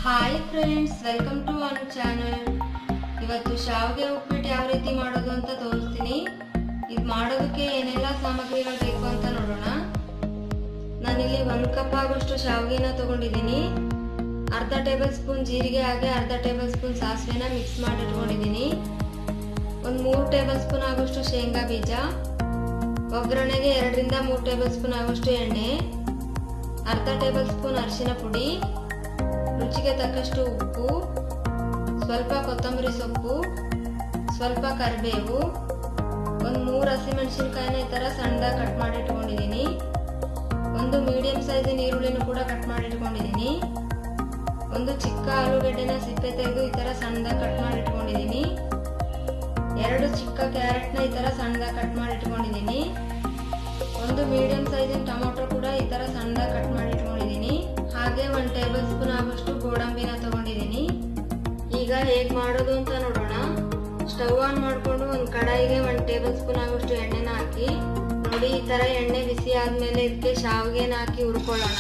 hi friends welcome to ಅನ್ channel ಇವತ್ತು ಶಾವಿಗೆ ಉಪ್ಪಿಟ್ಟು ಯಾವ ರೀತಿ ಮಾಡೋದು ಅಂತ ತೋರಿಸ್ತೀನಿ ಇದು ಮಾಡೋದಕ್ಕೆ ಏನೆಲ್ಲ ಸಾಮಗ್ರಿಗಳು ಬೇಕು ಅಂತ ನೋಡೋಣ ನಾನಿಲ್ಲಿ ಒಂದು ಕಪ್ ಆಗೋಷ್ಟು ಶಾವಿಗೆನ ತಗೊಂಡಿದ್ದೀನಿ ಅರ್ಧ ಟೇಬಲ್ ಸ್ಪೂನ್ ಜೀರಿಗೆ ಹಾಗೆ ಅರ್ಧ ಟೇಬಲ್ ಸ್ಪೂನ್ ಸಾಸಿವೆನ ಮಿಕ್ಸ್ ಮಾಡಿ ಇಟ್ಕೊಂಡಿದ್ದೀನಿ ಒಂದು ಮೂರು ಟೇಬಲ್ ಸ್ಪೂನ್ ಆಗೋಷ್ಟು ಶೇಂಗಾ ಬೀಜ ಒಗ್ಗರಣೆಗೆ ಎರಡರಿಂದ ಮೂರು ಟೇಬಲ್ ಸ್ಪೂನ್ ಆಗೋಷ್ಟು ಎಣ್ಣೆ ಅರ್ಧ ಟೇಬಲ್ ಸ್ಪೂನ್ ಅರಿಶಿನ ಪುಡಿ ರುಚಿಗೆ ತಕ್ಕಷ್ಟು ಉಪ್ಪು ಸ್ವಲ್ಪ ಕೊತ್ತಂಬರಿ ಸೊಪ್ಪು ಸ್ವಲ್ಪ ಕರಿಬೇವು ಒಂದು ಮೂರು ಹಸಿಮೆಣಸಿನ್ಕಾಯಿನ ಈ ಥರ ಸಣ್ಣದಾಗಿ ಕಟ್ ಮಾಡಿ ಇಟ್ಕೊಂಡಿದ್ದೀನಿ ಒಂದು ಮೀಡಿಯಂ ಸೈಜಿನ ಈರುಳ್ಳಿನೂ ಕೂಡ ಕಟ್ ಮಾಡಿ ಇಟ್ಕೊಂಡಿದ್ದೀನಿ ಒಂದು ಚಿಕ್ಕ ಆಲೂಗಡ್ಡೆನ ಸಿಪ್ಪೆ ತೆಗೆದು ಈ ಥರ ಸಣ್ಣದಾಗಿ ಕಟ್ ಮಾಡಿ ಇಟ್ಕೊಂಡಿದ್ದೀನಿ ಎರಡು ಚಿಕ್ಕ ಕ್ಯಾರೆಟ್ನ ಈ ಥರ ಸಣ್ಣದಾಗಿ ಕಟ್ ಮಾಡಿ ಇಟ್ಕೊಂಡಿದ್ದೀನಿ ಒಂದು ಮೀಡಿಯಂ ಸೈಜಿನ ಟೊಮೊಟೊ ಕೂಡ ಈ ಥರ ಸಣ್ಣದಾಗಿ ಕಟ್ ಮಾಡಿ ಇಟ್ಕೊಂಡಿದ್ದೀನಿ ಹಾಗೆ ಒಂದು ಟೇಬಲ್ ಸ್ಪೂನ್ ಆಗೋಷ್ಟು ಗೋಡಂಬಿನ ತಗೊಂಡಿದ್ದೀನಿ ಈಗ ಹೇಗೆ ಮಾಡೋದು ಅಂತ ನೋಡೋಣ ಸ್ಟವ್ ಆನ್ ಮಾಡಿಕೊಂಡು ಒಂದು ಕಡಾಯಿಗೆ ಒಂದು ಟೇಬಲ್ ಸ್ಪೂನ್ ಆಗೋಷ್ಟು ಎಣ್ಣೆನ ಹಾಕಿ ನೋಡಿ ಈ ಥರ ಎಣ್ಣೆ ಬಿಸಿ ಆದಮೇಲೆ ಇದಕ್ಕೆ ಶಾವಿಗೆನ ಹಾಕಿ ಹುರ್ಕೊಳ್ಳೋಣ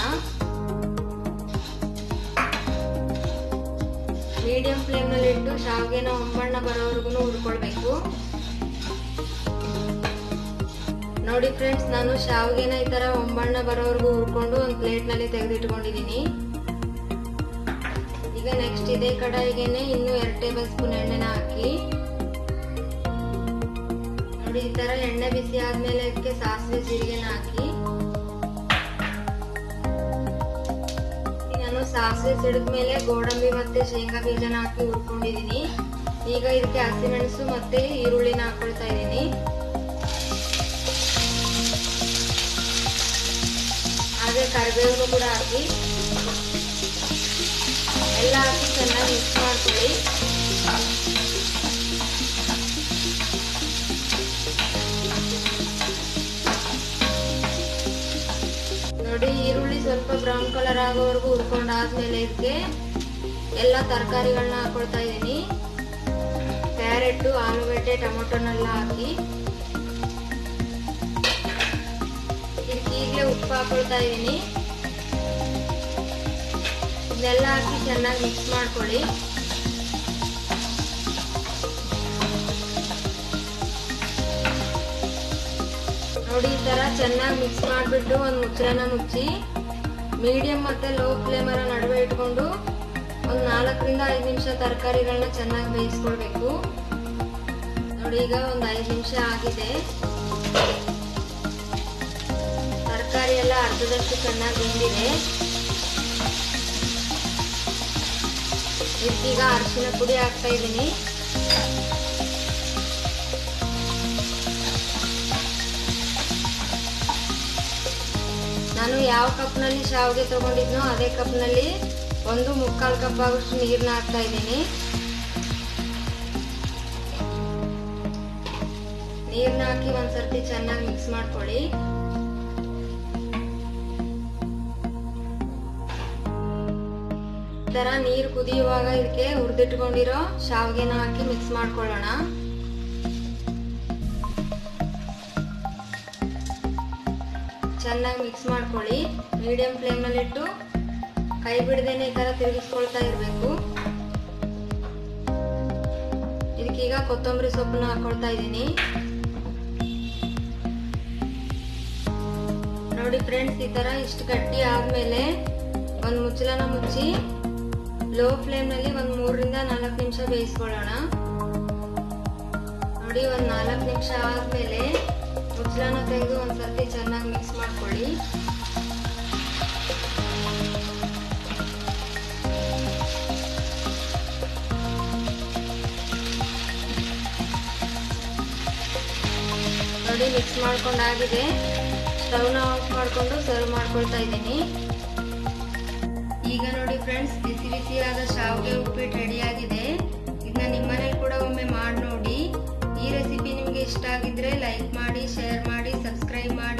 ಮೀಡಿಯಂ ಫ್ಲೇಮ್ನಲ್ಲಿ ಇಟ್ಟು ಶಾವಿಗೆನ ಒಂಬಣ್ಣ ಬರೋವರೆಗೂ ಹುರ್ಕೊಳ್ಬೇಕು ನೋಡಿ ಫ್ರೆಂಡ್ಸ್ ನಾನು ಶಾವಿಗೆನ ಈ ತರ ಒಂಬಣ್ಣ ಬರೋವರೆಗೂ ಹುರ್ಕೊಂಡು ಒಂದು ಪ್ಲೇಟ್ನಲ್ಲಿ ತೆಗೆದಿಟ್ಕೊಂಡಿದ್ದೀನಿ ಈಗ ನೆಕ್ಸ್ಟ್ ಇದೇ ಕಡಾಯಿಗೆನೆ ಇನ್ನು ಎರಡು ಟೇಬಲ್ ಸ್ಪೂನ್ ಎಣ್ಣೆನ ಹಾಕಿ ನೋಡಿ ಈ ತರ ಎಣ್ಣೆ ಬಿಸಿ ಆದ್ಮೇಲೆ ಇದಕ್ಕೆ ಸಾಸಿವೆ ಜೀರಿಗೆನ ಹಾಕಿ ನಾನು ಸಾಸಿವೆ ಸಿಡಿದ್ಮೇಲೆ ಗೋಡಂಬಿ ಮತ್ತೆ ಶೇಂಗಾ ಬೀಜನ ಹಾಕಿ ಹುರ್ಕೊಂಡಿದ್ದೀನಿ ಈಗ ಇದಕ್ಕೆ ಹಸಿಮೆಣಸು ಮತ್ತೆ ಈರುಳ್ಳಿನ ಹಾಕೊಳ್ತಾ ಇದ್ದೀನಿ ಹಾಗೆ ಕರಿಬೇವು ಕೂಡ ಹಾಕಿ ಎಲ್ಲ ಹಾಕಿ ಚೆನ್ನಾಗಿ ಮಿಕ್ಸ್ ಮಾಡ್ಕೊಳ್ಳಿ ನೋಡಿ ಈರುಳ್ಳಿ ಸ್ವಲ್ಪ ಬ್ರೌನ್ ಕಲರ್ ಆಗೋವರೆಗೂ ಹುರ್ಕೊಂಡಾದ್ಮೇಲೆ ಇದಕ್ಕೆ ಎಲ್ಲ ತರಕಾರಿಗಳನ್ನ ಹಾಕೊಳ್ತಾ ಇದ್ದೀನಿ ಕ್ಯಾರೆಟ್ ಆಲೂಗಡ್ಡೆ ಟೊಮೊಟೊನೆಲ್ಲ ಹಾಕಿ ಇದಕ್ಕೆ ಈಗಲೇ ಉಪ್ಪು ಹಾಕೊಳ್ತಾ ಇದ್ದೀನಿ ಇದೆಲ್ಲ ಹಾಕಿ ಚೆನ್ನಾಗಿ ಮಿಕ್ಸ್ ಮಾಡ್ಕೊಳ್ಳಿ ನೋಡಿ ಈ ತರ ಚೆನ್ನಾಗಿ ಮಿಕ್ಸ್ ಮಾಡಿಬಿಟ್ಟು ಒಂದು ಮುಚ್ಚಳನ ಮುಚ್ಚಿ ಮೀಡಿಯಂ ಮತ್ತೆ ಲೋ ಫ್ಲೇಮರ ನಡುವೆ ಇಟ್ಕೊಂಡು ಒಂದು ನಾಲ್ಕರಿಂದ ಐದು ನಿಮಿಷ ತರಕಾರಿಗಳನ್ನ ಚೆನ್ನಾಗಿ ಬೇಯಿಸ್ಕೊಳ್ಬೇಕು ನೋಡಿ ಈಗ ಒಂದು ಐದು ನಿಮಿಷ ಆಗಿದೆ ತರಕಾರಿ ಎಲ್ಲ ಅರ್ಧದಷ್ಟು ಚೆನ್ನಾಗಿ ಬೆಂದಿದೆ ಇದಕ್ಕೀಗ ಅರಿಶಿನ ಪುಡಿ ಹಾಕ್ತಾ ಇದ್ದೀನಿ ನಾನು ಯಾವ ಕಪ್ನಲ್ಲಿ ಶಾವಿಗೆ ತಗೊಂಡಿದ್ನೋ ಅದೇ ಕಪ್ನಲ್ಲಿ ಒಂದು ಮುಕ್ಕಾಲು ಕಪ್ ಆಗೋಷ್ಟು ನೀರನ್ನ ಹಾಕ್ತಾ ಇದ್ದೀನಿ ನೀರನ್ನ ಹಾಕಿ ಒಂದ್ಸರ್ತಿ ಚೆನ್ನಾಗಿ ಮಿಕ್ಸ್ ಮಾಡ್ಕೊಳ್ಳಿ ತರ ನೀರು ಕುದಿಯುವಾಗ ಇದಕ್ಕೆ ಹುರಿದಿಟ್ಕೊಂಡಿರೋ ಶಾವಿಗೆನ ಹಾಕಿ ಮಿಕ್ಸ್ ಮಾಡ್ಕೊಳ್ಳೋಣ ಚೆನ್ನಾಗಿ ಮಿಕ್ಸ್ ಮಾಡ್ಕೊಳ್ಳಿ ಮೀಡಿಯಂ ಫ್ಲೇಮ್ನಲ್ಲಿ ಇಟ್ಟು ಕೈ ಬಿಡದೇನೆ ಈ ತರ ತಿರುಗಿಸ್ಕೊಳ್ತಾ ಇರಬೇಕು ಇದಕ್ಕೀಗ ಕೊತ್ತಂಬರಿ ಸೊಪ್ಪನ್ನ ಹಾಕೊಳ್ತಾ ಇದ್ದೀನಿ ನೋಡಿ ಫ್ರೆಂಡ್ಸ್ ಈ ತರ ಇಷ್ಟು ಗಟ್ಟಿ ಆದ್ಮೇಲೆ ಒಂದು ಮುಚ್ಚಳನ ಮುಚ್ಚಿ ಲೋ ಫ್ಲೇಮ್ನಲ್ಲಿ ಒಂದು ಮೂರರಿಂದ ನಾಲ್ಕು ನಿಮಿಷ ಬೇಯಿಸ್ಕೊಳ್ಳೋಣ ನೋಡಿ ಒಂದು ನಾಲ್ಕು ನಿಮಿಷ ಆದಮೇಲೆ ಮುಚ್ಚಳನ ತೆಗೆದು ಒಂದ್ಸರ್ತಿ ಚೆನ್ನಾಗಿ ಮಿಕ್ಸ್ ಮಾಡ್ಕೊಳ್ಳಿ ನೋಡಿ ಮಿಕ್ಸ್ ಮಾಡ್ಕೊಂಡಾಗಿದೆ ಸ್ಟವ್ನ ಆಫ್ ಮಾಡಿಕೊಂಡು ಸರ್ವ್ ಮಾಡ್ಕೊಳ್ತಾ ಇದ್ದೀನಿ ಈಗ ನೋಡಿ ಫ್ರೆಂಡ್ಸ್ ಬಿಸಿ ಬಿಸಿಯಾದ ಶಾವಿಗೆ ಉಪ್ಪಿಟ್ಟು ರೆಡಿಯಾಗಿದೆ ಇದನ್ನ ನಿಮ್ಮನೇಲಿ ಕೂಡ ಒಮ್ಮೆ ಮಾಡಿ ನೋಡಿ ಈ ರೆಸಿಪಿ ನಿಮಗೆ ಇಷ್ಟ ಆಗಿದ್ರೆ ಲೈಕ್ ಮಾಡಿ ಶೇರ್ ಮಾಡಿ ಸಬ್ಸ್ಕ್ರೈಬ್ ಮಾಡಿ